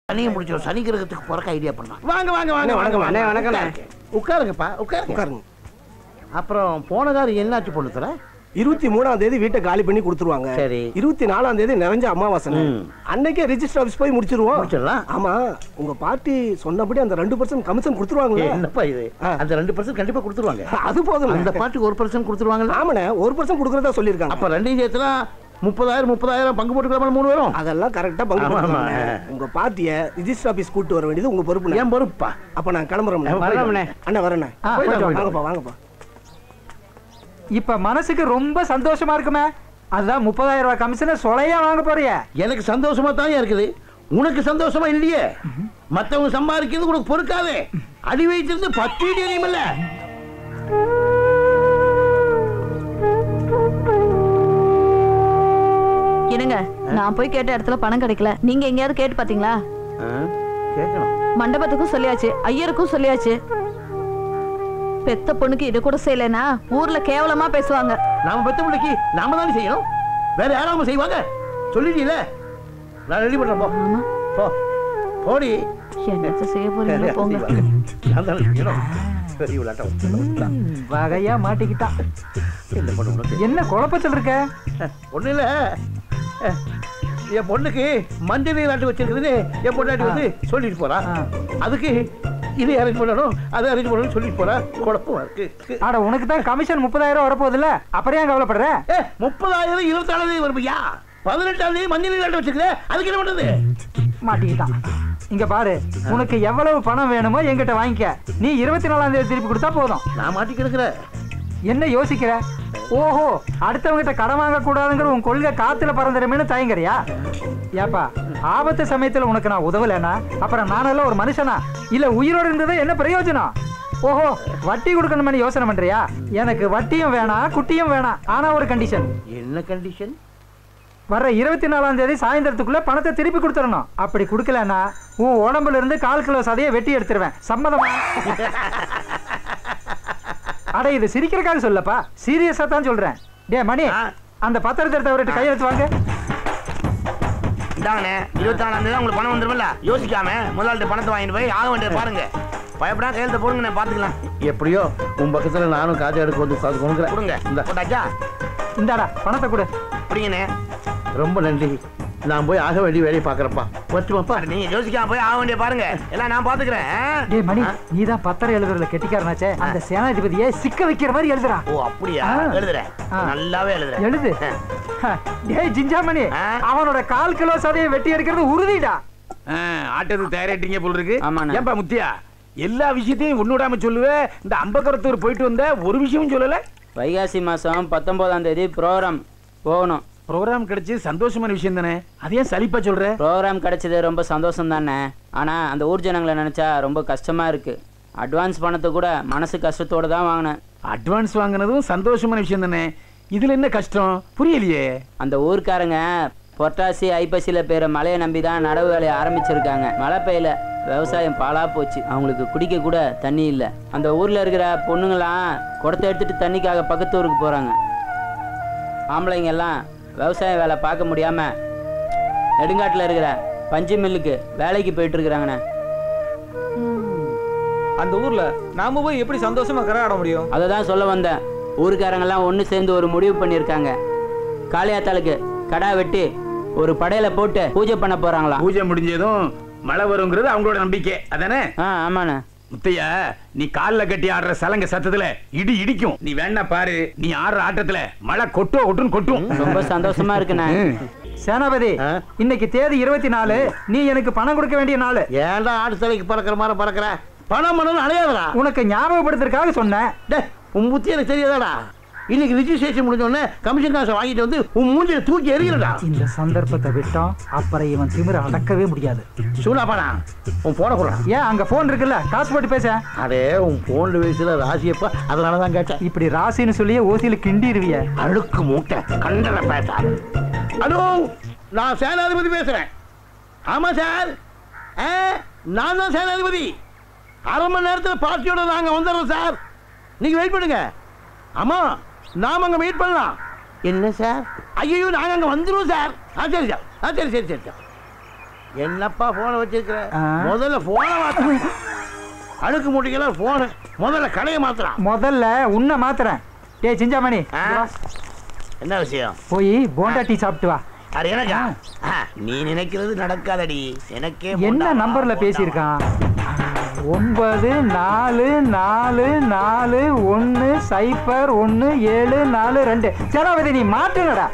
சனியை முடிச்சோம் சனி கிரகத்துக்கு பிறக்க ஐடியா பண்ணலாம் வாங்க வாங்க வாங்க வணக்கம், வாங்க அண்ணே, வணக்கம், உட்காருங்க. உட்காருங்கப்பா உட்காருங்க உட்காருங்க அப்புறம் போன காலம் என்னாச்சு பொண்ணு தர இருபத்தி மூணாம் தேதி வீட்டை காலி பண்ணி கொடுத்துருவாங்க சரி. இருபத்தி நாலாம் தேதி நிறைஞ்ச அமாவாசை ம். அன்னைக்கே ரிஜிஸ்டர் ஆபீஸ் போய் முடிச்சிருவோம் முடிச்சிடலாம். ஆமா உங்க பார்ட்டி சொன்னபடி அந்த ரெண்டு பர்சன்ட் கமிஷன் கொடுத்துருவாங்களே என்னப்பா இது ஆ. அந்த ரெண்டு பர்சன்ட் கண்டிப்பா கொடுத்துருவாங்க அது போதும் அந்த பாட்டுக்கு ஒரு பர்சன்ட் கொடுத்துருவாங்கல்ல ஆமாண்ணே ஒரு பர்சன்ட் கொடுக்கறதா சொல்லியிருக்காங்க அப்ப ரெண்டையும் சேர்த்துனா முப்பதாயிரம் முப்பதாயிரம் பங்கு போட்டுக்கலாமா மூணு பேரும் அதெல்லாம் கரெக்டா பங்கு ஆமா, ஆமா. போட்டுருவாங்க. உங்க பார்ட்டிய ரிஜிஸ்டர் ஆபீஸ் கூட்டு வர வேண்டியது உங்க பொறுப்பு ஏன் பொறுப்பா அப்ப நான் கிளம்புறோம் வர்றோம்ண்ணே. அண்ணா வரேண்ணே ஆ, போயிட்டு வாங்க. வாங்கப்பா வாங்கப்பா இப்ப மனசுக்கு ரொம்ப சந்தோஷமா இருக்குமே அதுதான் முப்பதாயிரம் ரூபாய் கமிஷனை சொலையா வாங்க போறிய எனக்கு சந்தோஷமா தான் இருக்குது உனக்கு சந்தோஷமா இல்லையே மத்தவங்க சம்பாதிக்கிறது உனக்கு பொறுக்காதே அடி வைத்திருந்து பத்து இடி எரியுமில்ல என்னங்க நான் போய் கேட்ட இடத்துல பணம் கிடைக்கல நீங்க எங்கேயாவது கேட்டு பாத்தீங்களா கேட்கணும் மண்டபத்துக்கும் சொல்லியாச்சு ஐயருக்கும் சொல்லியாச்சு பெத்த பொண்ணுக்கு இது கூட செய்யலைன்னா ஊர்ல கேவலமா பேசுவாங்க நாம பெத்த பிள்ளைக்கு நாம தானே செய்யணும் வேற யாராம செய்வாங்க சொல்லிட்டீல நான் ரெடி பண்றேன் போ ஆமா போ போடி என்னத்த செய்ய போறீங்க போங்க நான் தானே செய்யணும் பெரிய விளையாட்டம் வகையா மாட்டிக்கிட்டான் என்ன பண்ண உனக்கு என்ன குழப்பத்தில் இருக்க ஒண்ணு இல்ல அஹ், என் பொண்ணுக்கு மஞ்சள் நீராட்டு வச்சிருக்குதுன்னு என் பொண்டாட்டி வந்து சொல்லிட்டு போறா ஆ. அதுக்கு இது அரேஞ்ச் பண்ணணும் அதை அரேஞ்ச் பண்ணணும் சொல்லிட்டு போறா குழப்பமா இருக்கு ஆட உனக்கு தான் கமிஷன் முப்பதாயிரம் வரப்போகுதுல்ல அப்புறம் ஏன் கவலைப்படுற ஏ முப்பதாயிரம் இருபத்தாறாம் தேதி வருமையா பதினெட்டாம் தேதி மஞ்சள் நீராட்டு வச்சிருக்கல அதுக்கு என்ன பண்றது மாட்டிக்கிட்டான் இங்க பாரு உனக்கு எவ்வளவு பணம் வேணுமோ என்கிட்ட வாங்கிக்க நீ இருபத்தி நாலாம் தேதி திருப்பி கொடுத்தா போதும் நான் மாட்டி கிடக்குறேன் என்ன யோசிக்கிற ஓஹோ அடுத்தவங்கிட்ட கடன் வாங்க கூடாதுங்கிற உன் கொள்கை காத்துல பறந்துடுமேனு தயங்குறியா ஏப்பா ஆபத்து சமயத்துல உனக்கு நான் உதவலைன்னா அப்புறம் நானெல்லாம் ஒரு மனுஷனா இல்ல உயிரோடு இருந்தது என்ன பிரயோஜனம் ஓஹோ வட்டி கொடுக்கணும்னு யோசனை பண்றியா எனக்கு வட்டியும் வேணாம் குட்டியும் வேணாம் ஆனா ஒரு கண்டிஷன் என்ன கண்டிஷன் வர்ற இருபத்தி நாலாம் தேதி சாயந்தரத்துக்குள்ள பணத்தை திருப்பி கொடுத்துடணும் அப்படி கொடுக்கலன்னா உன் உடம்புல இருந்து கால் கிலோ சதையை வெட்டி எடுத்துருவேன் சம்மதமா அட இது சிரிக்கிறக்காக சொல்லப்பா சீரியஸா தான் சொல்றேன் டே மணி ஆ. அந்த பத்திரத்தை எடுத்து அவர்கிட்ட கையெழுத்து வாங்க இந்தாங்கண்ணே இருபத்தி நாலாம் தேதி உங்களுக்கு பணம் வந்துருமில்ல யோசிக்காம முதலாளிட்ட பணத்தை வாங்கிட்டு போய் ஆக வேண்டியது பாருங்க பயப்படா கையெழுத்த போடுங்கண்ணே பாத்துக்கலாம் எப்படியோ உன் பக்கத்துல நானும் காஜா எடுக்க வந்து உட்காந்து கொடுங்க கொடுக்குறேன் இந்த போட்டாச்சா இந்தாடா பணத்தை கொடு பிடிங்கண்ணே ரொம்ப நன்றி நான் போய் ஆக வேண்டிய வேலையை பார்க்குறப்பா வச்சுமாப்பா நீங்க யோசிக்காம போய் ஆக வேண்டிய பாருங்க எல்லாம் நான் பாத்துக்கிறேன் ஆ? டேய் மணி ஆ? நீ தான் பத்திரம் எழுதுறதுல கெட்டிக்காரனாச்சே அந்த சேனாதிபதியை சிக்க வைக்கிற மாதிரி எழுதுறா ஓ அப்படியா ஆ. எழுதுறேன் ஆ. நல்லாவே எழுதுறேன் எழுது ஆ. டேய் ஜிஞ்சாமணி ஆ. அவனோட கால் கிலோ சதையை வெட்டி எடுக்கிறது உறுதிடா ஆட்டத்துக்கு தயாராயிட்டீங்க போல இருக்கு ஆமாண்ணே. ஏன்பா முத்தியா எல்லா விஷயத்தையும் ஒண்ணுடாம சொல்லுவே இந்த அம்பக்கரத்தூர் போயிட்டு வந்த ஒரு விஷயமும் சொல்லல வைகாசி மாதம் பத்தொம்போதாம் தேதி ப்ரோக்ராம் போகணும் ப்ரோக்ராம் கிடைச்சு சந்தோஷமான விஷயம் தானே அது ஏன் சலிப்பா சொல்ற ப்ரோக்ராம் கிடைச்சது ரொம்ப சந்தோஷம் தானே ஆனால் அந்த ஊர் ஜனங்களை நினச்சா ரொம்ப கஷ்டமாக இருக்குது அட்வான்ஸ் பணத்தை கூட மனசு கஷ்டத்தோடு தான் வாங்கினேன் அட்வான்ஸ் வாங்கினதும் சந்தோஷமான விஷயம் தானே இதுல என்ன கஷ்டம் புரியலையே அந்த ஊர்க்காரங்க பொட்டாசி ஐப்பசியில் பெய்கிற மழையை நம்பி தான் நடவு வேலையை ஆரம்பிச்சிருக்காங்க மழை பெய்யல விவசாயம் பாழா போச்சு அவங்களுக்கு குடிக்க கூட தண்ணி இல்லை அந்த ஊரில் இருக்கிற பொண்ணுங்களாம் குடத்தை எடுத்துட்டு தண்ணிக்காக பக்கத்து ஊருக்கு போகிறாங்க ஆம்பளைங்க எல்லாம் விவசாய வேலை பார்க்க முடியாமல் நெடுங்காட்டில் இருக்கிற பஞ்சு மில்லுக்கு வேலைக்கு போயிட்டு இருக்கிறாங்கண்ணே அந்த ஊர்ல நாம போய் எப்படி சந்தோஷமா கரகாட முடியும் அதை தான் சொல்ல வந்தேன் ஊருக்காரங்கெல்லாம் ஒன்று சேர்ந்து ஒரு முடிவு பண்ணியிருக்காங்க காளியாத்தாளுக்கு கடா வெட்டி ஒரு படையில போட்டு பூஜை பண்ண போறாங்களாம் பூஜை முடிஞ்சதும் மழை வருங்கிறது அவங்களோட நம்பிக்கை அதானே ஆ ஆமாண்ணே முத்தையா நீ கால்ல கட்டி ஆடுற சலங்க சத்தத்துல இடி இடிக்கும் நீ வேணா பாரு நீ ஆடுற ஆட்டத்துல மழை கொட்டோ கொட்டுன்னு கொட்டும் ரொம்ப சந்தோஷமா இருக்குண்ணே சேனாபதி ஆ? இன்னைக்கு தேதி இருபத்தி நாலு நீ எனக்கு பணம் கொடுக்க வேண்டிய நாள் ஏன்டா ஆடு தலைக்கு பறக்கிற மாதிரி பறக்கிற பணம் பண்ணணும் அலையாதடா உனக்கு ஞாபகப்படுத்துறதுக்காக சொன்னேன் டே உன் புத்தி எனக்கு தெரியாதாடா இன்னைக்கு ரிஜிஸ்ட்ரேஷன் முடிஞ்ச உடனே கமிஷன் காசை வாங்கிட்டு வந்து உன் மூஞ்சில தூக்கி எறிகிறடா இந்த சந்தர்ப்பத்தை விட்டோம் அப்புறம் இவன் திமிர அடக்கவே முடியாது சூடாப்பாடா உன் போன போடுறான் ஏன் அங்க போன் இருக்குல்ல காசு போட்டு பேச அடே உன் போன்ல வயசுல ராசியப்பா அதனால தான் கேட்டேன் இப்படி ராசின்னு சொல்லியே ஓசியில கிண்டிடுவிய அழுக்கு மூட்டை கண்டன பேசாது ஹலோ நான் சேனாதிபதி பேசுறேன் ஆமா சார் ஆ நான் தான் சேனாதிபதி அரை மணி நேரத்தில் பார்ட்டியோட நாங்கள் வந்துடுறோம் சார் நீங்க வெயிட் பண்ணுங்க ஆமா நாம அங்க மீட் பண்ணலாம் என்ன சார் ஐயோ நாங்க அங்க வந்துருவோம் சார் ஆ சரி சார் ஆ சரி சரி சரி சார் என்னப்பா போனை வச்சிருக்கிற ஆ. முதல்ல போனை மாத்த அழுக்கு மூட்டைக்கெல்லாம் போனு முதல்ல கடையை மாத்துறான் முதல்ல உன்னை மாத்துறேன் ஏய் சிஞ்சாமணி ஆ? இங்க வா. என்ன விஷயம் போய் போண்டா டீ சாப்பிட்டு வா அது எனக்கா ஆ, நீ நினைக்கிறது நடக்காதடி எனக்கே என்ன போண்டா, நம்பர்ல போண்டா. பேசியிருக்கான் ஒன்பது நாலு நாலு நாலு ஒன்று சைபர் ஒன்று ஏழு நாலு ரெண்டு சராவதி நீ மாற்றுங்கடா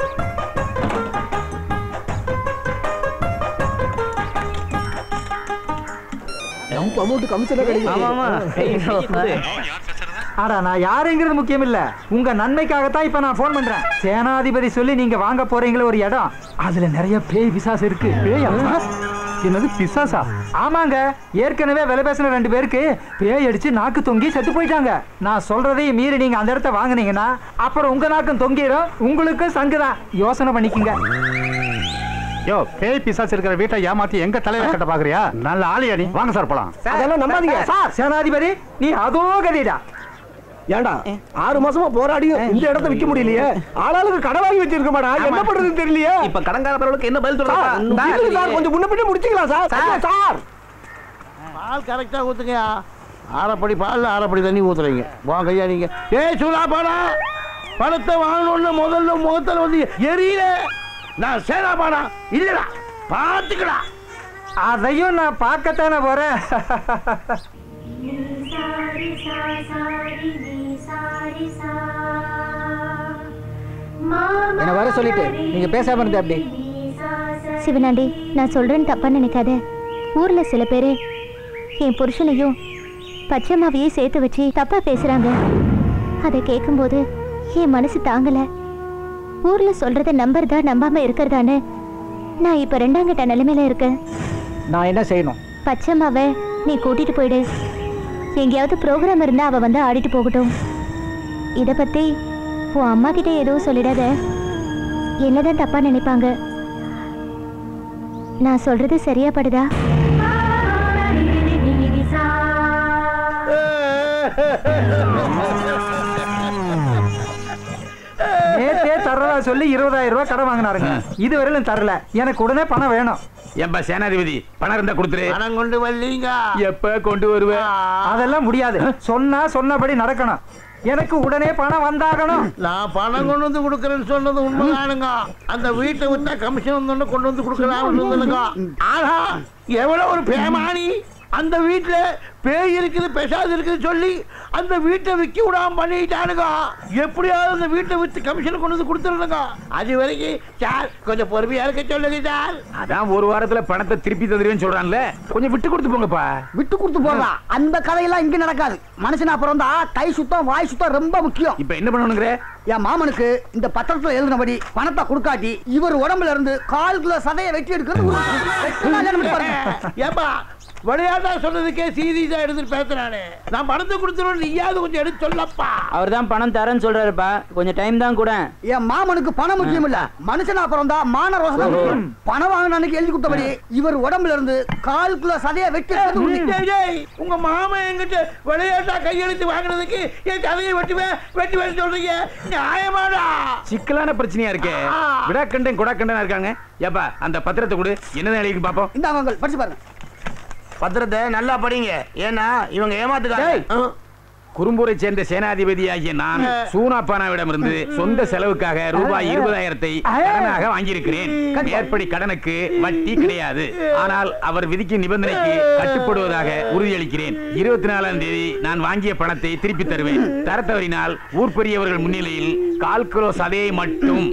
நம்ம அமௌண்ட் கமிஷன் கிடைக்கும் ஆடா நான் யாருங்கிறது முக்கியம் இல்ல உங்க நன்மைக்காகத்தான் இப்ப நான் ஃபோன் பண்றேன் சேனாதிபதி சொல்லி நீங்க வாங்க போறீங்களே ஒரு இடம் அதுல நிறைய பேய் பிசாசு இருக்கு பேய் என்னது பிசாசா ஆமாங்க ஏற்கனவே விலை பேசின ரெண்டு பேருக்கு பேய் அடிச்சு நாக்கு தொங்கி செத்து போயிட்டாங்க நான் சொல்றதையும் மீறி நீங்க அந்த இடத்த வாங்குனீங்கன்னா அப்புறம் உங்க நாக்கும் தொங்கிடும் உங்களுக்கு சங்குதான் யோசனை பண்ணிக்கங்க யோ பேய் பிசாசு இருக்கிற வீட்டை ஏமாத்தி எங்க தலைவர் கட்ட பாக்குறியா நல்ல ஆளியா நீ வாங்க சார் போலாம் அதெல்லாம் நம்பாதீங்க சார் சேனாதிபதி நீ அதோ கதிடா ஏன்டா ஆறு மாசமா போராடி இந்த இடத்த விக்க முடியலையே ஆளாளுக்கு கடை வாங்கி வச்சிருக்க மாடா என்ன பண்றதுன்னு தெரியலையே இப்ப கடங்கார பரவலுக்கு என்ன பதில் சார், இல்ல சார் கொஞ்சம் முன்ன பின்ன முடிச்சுக்கலாம் சார் ஐயோ, சார் பால் கரெக்டாக ஊற்றுங்கய்யா அரைப்படி பால் அரைப்படி தண்ணி ஊற்றுறீங்க வாங்க ஐயா நீங்க ஏய் சூடா பாடா பணத்தை வாங்கணும்னு முதல்ல முகத்தில் வந்து எரியல நான் சேரா பாடா இல்லடா பார்த்துக்கடா அதையும் நான் பார்க்கத்தானே போறேன் என்ன வர சொல்லிட்டு நீங்க பேசாம இருந்த அப்படி சிவனாண்டி நான் சொல்றேன்னு தப்பா நினைக்காத ஊர்ல சில பேரு என் புருஷனையும் பச்சைமாவையும் சேர்த்து வச்சு தப்பா பேசுறாங்க அதை கேட்கும்போது என் மனசு தாங்கல ஊர்ல சொல்றத நம்புறதா நம்பாம இருக்கிறதான்னு நான் இப்ப ரெண்டாங்கிட்ட நிலைமையில இருக்கேன் நான் என்ன செய்யணும் பச்சைமாவை நீ கூட்டிட்டு போயிடு எங்கேயாவது ப்ரோக்ராம் இருந்தா அவ வந்து ஆடிட்டு போகட்டும் இத பத்தி உன் அம்மா கிட்ட எதுவும் சொல்லிடாத என்னதான் தப்பா நினைப்பாங்க நான் சொல்றது சரியா படுதா நேத்தே தர்றதா சொல்லி இருபதாயிரம் ரூபாய் கடன் வாங்கினாருங்க இதுவரையிலும் தரல எனக்கு உடனே பணம் வேணும் ஏன்பா சேனாதிபதி பணம் இருந்தா கொடுத்துரு பணம் கொண்டு வரலீங்க எப்ப கொண்டு வருவேன் அதெல்லாம் முடியாது சொன்னா சொன்னபடி நடக்கணும் எனக்கு உடனே பணம் வந்தாகணும் நான் பணம் கொண்டு வந்து கொடுக்கறேன்னு சொன்னது உண்மைதானுங்க அந்த வீட்டை விட்டா கமிஷன் வந்தோன்னு கொண்டு வந்து கொடுக்கலாம்னு சொல்லுங்க ஆனா எவ்வளவு ஒரு பேமானி அந்த வீட்டுல பேய் இருக்குது பெசாது இருக்குது சொல்லி அந்த வீட்டை விற்க விடாம பண்ணிட்டானுங்க எப்படியாவது அந்த வீட்டை வித்து கமிஷன் கொண்டு வந்து கொடுத்துருங்க அது வரைக்கும் சார் கொஞ்சம் பொறுமையா இருக்க சொல்லுங்க சார் அதான் ஒரு வாரத்துல பணத்தை திருப்பி தந்துருவேன்னு சொல்றான்ல கொஞ்சம் விட்டு கொடுத்து போங்கப்பா விட்டு கொடுத்து போங்க அந்த கதையெல்லாம் இங்க நடக்காது மனுஷனா பிறந்தா கை சுத்தம் வாய் சுத்தம் ரொம்ப முக்கியம் இப்ப என்ன பண்ணணுங்கிற என் மாமனுக்கு இந்த பத்திரத்துல எழுதினபடி பணத்தை கொடுக்காட்டி இவர் உடம்புல இருந்து கால் கிலோ சதையை வெட்டி எடுக்கிறது உறுதி. வெட்டி கல்யாணம் பண்ணி பாருங்க. ஏப்பா விளையாட்டா சொன்னதுக்கே சீரியஸா எடுத்துட்டு பேசுறானே நான் பணத்தை கொடுத்துருவேன் நீயாவது கொஞ்சம் எடுத்து சொல்லப்பா அவர் தான் பணம் தரேன்னு சொல்றாருப்பா கொஞ்சம் டைம் தான் கூட என் மாமனுக்கு பணம் முக்கியம் இல்ல மனுஷனா பிறந்தா மான ரோசம் தான் முக்கியம். பணம் வாங்கின அன்னைக்கு எழுதி கொடுத்தபடி இவர் உடம்புல இருந்து கால் கிலோ சதையை வெட்டி எடுக்கிறது உறுதி. டேய், டேய், உங்க மாமன் என்கிட்ட விளையாட்டா கையெழுத்து வாங்குறதுக்கு என் கதையை வெட்டுவேன் வெட்டுவேன் சொல்றீங்க நியாயமாடா சிக்கலான பிரச்சனையா இருக்கே ஆ. விடாக்கண்டன் குடாக்கண்டனா இருக்காங்க ஏப்பா அந்த பத்திரத்தை கொடு என்னதான் எழுதி பாப்போம் இந்தாங்க uncle, படிச்சு பாருங்க பத்திரத்தை நல்லா படிங்க ஏன்னா இவங்க ஏமாத்துக்காங்க குறும்பூரை சேர்ந்த சேனாதிபதியாகிய நான் சூனாப்பானாவிடமிருந்து சொந்த செலவுக்காக ரூபாய் இருபதாயிரத்தை கடனாக வாங்கியிருக்கிறேன் மேற்படி கடனுக்கு வட்டி கிடையாது ஆனால் அவர் விதிக்கும் நிபந்தனைக்கு கட்டுப்படுவதாக உறுதியளிக்கிறேன் இருபத்தி நாலாம் தேதி நான் வாங்கிய பணத்தை திருப்பி தருவேன் தர தவறினால் ஊர் பெரியவர்கள் முன்னிலையில் கால் கிலோ சதையை மட்டும்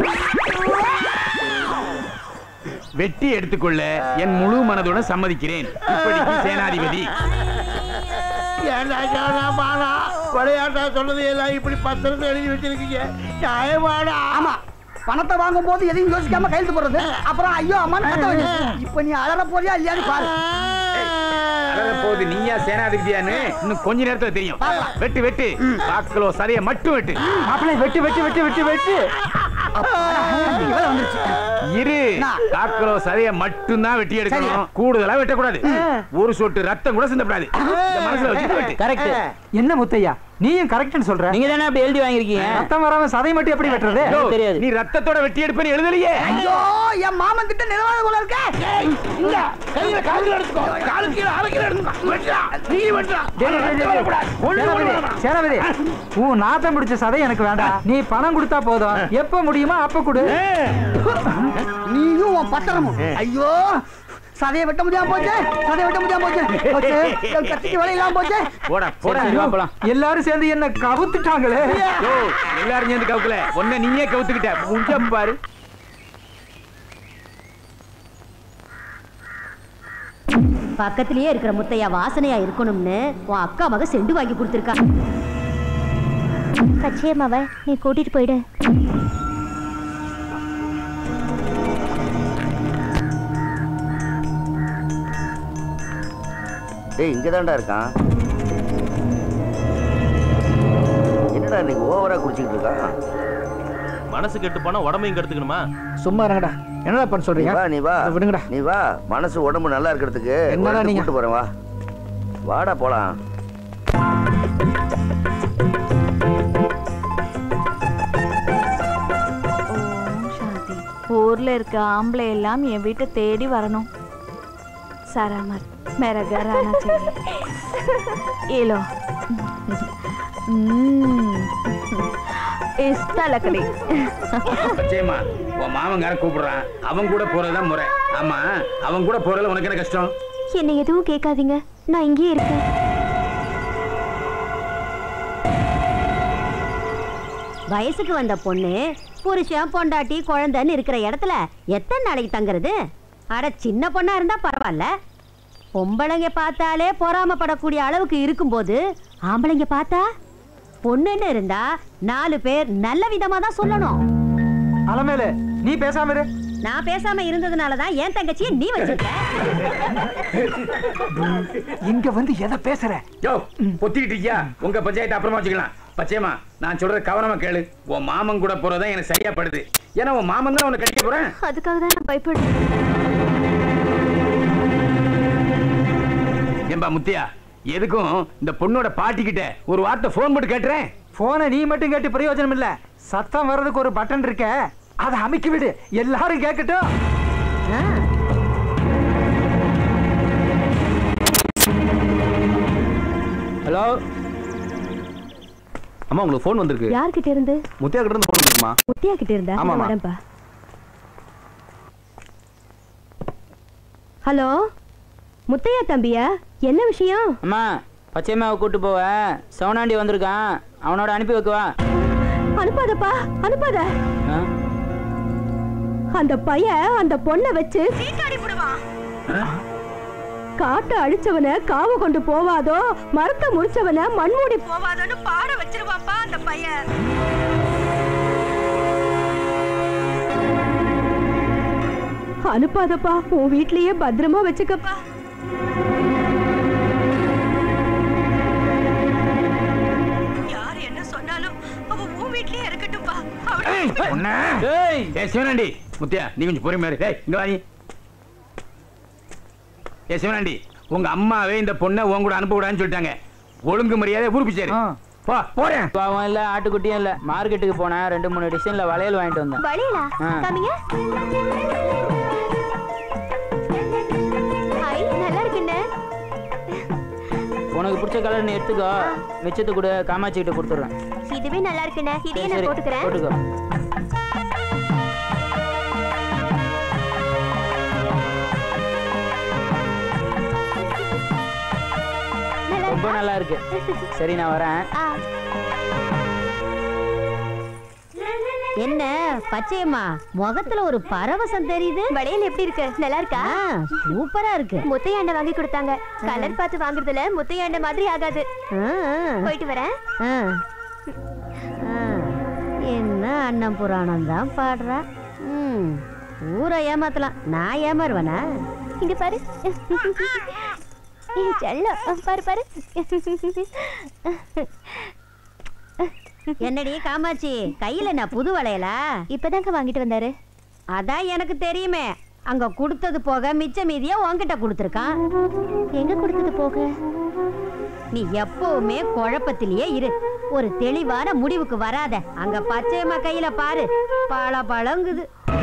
வெட்டி எடுத்துக்கொள்ள என் முழு மனதுடன் சம்மதிக்கிறேன் இப்படிக்கு சேனாதிபதி ஏன்டா ஜானா பானா விளையாட்டா சொன்னது எல்லாம் இப்படி பத்திரத்தை எழுதி வச்சிருக்கீங்க நியாயமாடா ஆமா பணத்தை வாங்கும் போது எதையும் யோசிக்காம கையெழுத்து போடுறது அப்புறம் ஐயோ அம்மான்னு கத்த வேண்டியது. இப்ப நீ அழற போறியா இல்லையான்னு பாரு அழற போகுது நீயா சேனாதிபதியான்னு இன்னும் கொஞ்ச நேரத்துல தெரியும் வெட்டு வெட்டு கால் கிலோ சதையை மட்டும் வெட்டு மாப்பிள்ளை வெட்டு வெட்டு வெட்டு வெட்டு வெட்டு இவ்வளவு வந்துருச்சு இரு கால் கிலோ சதையை மட்டும்தான் வெட்டி எடுக்கணும் கூடுதலா வெட்டக்கூடாது ஒரு சொட்டு ரத்தம் கூட சிந்தப்படாது இந்த மனசுல வச்சுட்டு வெட்டு கரெக்ட் என்ன முத்தையா நீயும் கரெக்ட்னு சொல்ற நீங்க தானே அப்படி எழுதி வாங்கிருக்கீங்க ரத்தம் வராம சதை மட்டும் எப்படி வெட்டுறது யோ, தெரியாது. நீ ரத்தத்தோட வெட்டி எடுப்பேன்னு எழுதலையே ஐயோ என் மாமன் கிட்ட நிலவாத போல இருக்க இந்த கையில காலுக்கு எடுத்துக்கோ காலுக்கு கீழே அரை கிலோ எடுத்துக்கோ வெட்டுறா நீ வெட்டுறா டேய், டேய், டேய், டேய். சேனாபதி, சேனாபதி, உன் நாத்தம் பிடிச்ச சதை எனக்கு வேண்டாம் நீ பணம் கொடுத்தா போதும் எப்ப முடியுமோ அப்ப கொடு நீயும் உன் பத்திரமும் ஐயோ சதையை வெட்ட முடியாம போச்சு சதையை வெட்ட முடியாம போச்சு போச்சு என் கத்திக்கு வழி இல்லாம போச்சு போடா போடா சரி, வா போலாம். எல்லாரும் சேர்ந்து என்ன கவுத்துட்டாங்களே யோ, எல்லாரும் சேர்ந்து கவுக்கல ஒன்ன நீயே கவுத்துக்கிட்ட முஞ்ச பாரு பக்கத்திலேயே இருக்கிற முத்தையா வாசனையா இருக்கணும்னு உன் அக்கா மக செண்டு வாங்கி கொடுத்துருக்கா பச்சையம்மாவை நீ கூட்டிட்டு போயிடு டேய் இங்க தான்டா இருக்கான் என்னடா இன்னைக்கு ஓவரா குடிச்சிட்டு இருக்கான் மனசு கெட்டு போனா உடம்பையும் கெடுத்துக்கணுமா சும்மா இருங்கடா என்னடா பண்ண நீ சொல்றீங்க வா நீ வா அதை விடுங்கடா நீ வா மனசு உடம்பு நல்லா இருக்கிறதுக்கு என்னடா ஒரு இடத்துக்கு நீங்க? கூட்டு போறேன் வா வாடா போலாம் சாந்தி ஊர்ல இருக்க ஆம்பளை எல்லாம் என் வீட்டை தேடி வரணும் சராமர் मेरा घर आना चाहिए ये लो हम्म, इसका लकड़ी பச்சையம்மா உன் மாமங்காரன் கூப்பிடுறான் அவன் கூட போறதுதான் முறை ஆமா அவன் கூட போறதுல உனக்கு என்ன கஷ்டம் என்னை எதுவும் கேட்காதீங்க நான் இங்கேயே இருக்கேன் வயசுக்கு வந்த பொண்ணு புருஷன் பொண்டாட்டி குழந்தைன்னு இருக்கிற இடத்துல எத்தனை நாளைக்கு தங்குறது அட சின்ன பொண்ணா இருந்தா பரவாயில்ல பொம்பளைங்க பார்த்தாலே பொறாமப்படக்கூடிய அளவுக்கு இருக்கும்போது ஆம்பளைங்க பார்த்தா பொண்ணுன்னு இருந்தா நாலு பேர் நல்ல விதமா தான் சொல்லணும் அலமேலு நீ பேசாம இரு நான் பேசாம இருந்ததுனால தான் என் தங்கச்சியை நீ வச்சிருக்க இங்க வந்து எதை பேசுற யோ பொத்திக்கிட்டு இருக்கியா உங்க பஞ்சாயத்து அப்புறமா வச்சுக்கலாம் பச்சையம்மா நான் சொல்றது கவனமா கேளு உன் மாமன் கூட போறதுதான் எனக்கு சரியா படுது ஏன்னா உன் மாமன் தான் உன்னை கட்டிக்க போறேன் அதுக்காக தான் நான் பயப்படுறேன் ஏம்பா முத்தியா எதுக்கும் இந்த பொண்ணோட பாட்டி கிட்ட ஒரு வார்த்தை ஃபோன் போட்டு கேட்டுறேன் போனை நீ மட்டும் கேட்டு பிரயோஜனம் இல்ல சத்தம் வர்றதுக்கு ஒரு பட்டன் இருக்க அதை அமைக்கி விடு எல்லாரும் கேட்கட்டும் ஹலோ அம்மா உங்களுக்கு ஃபோன் வந்திருக்கு யார்கிட்ட இருந்து முத்தியா கிட்ட இருந்து ஃபோன் வந்திருக்குமா முத்தியா கிட்ட இருந்தா ஆமாம்மா. நான் வரேன்ப்பா ஹலோ முத்தையா தம்பியா என்ன விஷயம் அம்மா பச்சையம்மாவை கூட்டு போவ சவுனாண்டி வந்திருக்கான் அவனோட அனுப்பி வைக்கவா அனுப்பாதப்பா அனுப்பாத ஆ? அந்த பையன் அந்த பொண்ணை வச்சு சீட்டாடி விடுவான் காட்டை அழிச்சவன காவ கொண்டு போவாதோ மரத்தை முடிச்சவன மண்மூடி போவாதோன்னு பாட வச்சிருவாப்பா அந்த பையன் அனுப்பாதப்பா உன் வீட்லயே பத்திரமா வச்சுக்கப்பா யார் என்ன சொன்னாலும் அவ உன் வீட்லயே இருக்கட்டும்பா பொண்ணே. ஏய் சிவனாண்டி முத்தியா நீ கொஞ்சம் பொறுமையா இரு. ஏய் இங்க வா நீ ஏ சிவனாண்டி உங்க அம்மாவே இந்த பொண்ணை உன் கூட அனுப்ப கூடாதுன்னு சொல்லிட்டாங்க ஒழுங்கு மரியாதை ஊருக்கு சேரு போ போறேன் பாவம் இல்ல ஆட்டுக்குட்டியும் இல்ல மார்க்கெட்டுக்கு போனேன் ரெண்டு மூணு டிசைன்ல வளையல் வாங்கிட்டு வந்தேன் வழியலா ஆ. காமிங்க ஐ நல்லா இருக்குண்ணே உனக்கு பிடிச்ச கலர் நீ எடுத்துக்கோ மிச்சத்தை கூட காமாட்சி கிட்ட கொடுத்துட்றேன் இதுவே நல்லா இருக்குண்ணே இதையே சரி, நான் போட்டுக்கிறேன் போட்டுக்கோ ரொம்ப நல்லா இருக்கு சரி நான் வரேன் என்ன பச்சையம்மா முகத்துல ஒரு பரவசம் தெரியுது வளையல் எப்படி இருக்கு நல்லா இருக்கா சூப்பரா இருக்கு முத்தையாண்ட வாங்கி கொடுத்தாங்க கலர் பார்த்து வாங்குறதுல முத்தையாண்ட மாதிரி ஆகாது ஆ, ஆ. போயிட்டு வரேன் ஆ. ஆ. என்ன அண்ணன் புராணம் தான் பாடுறா ம். ஊரை ஏமாத்தலாம் நான் ஏமாறுவேனா இங்க பாரு ஏய், செல்லம் பாரு பாரு என்னடி காமாட்சி கையில நான் புது வளையலா இப்பதாங்க வாங்கிட்டு வந்தாரு அதான் எனக்கு தெரியுமே அங்க கொடுத்தது போக மிச்ச மீதியா உன்கிட்ட கொடுத்துருக்கான் எங்க கொடுத்தது போக நீ எப்பவுமே குழப்பத்திலேயே இரு ஒரு தெளிவான முடிவுக்கு வராத அங்க பச்சையம்மா கையில பாரு பழ பழங்குது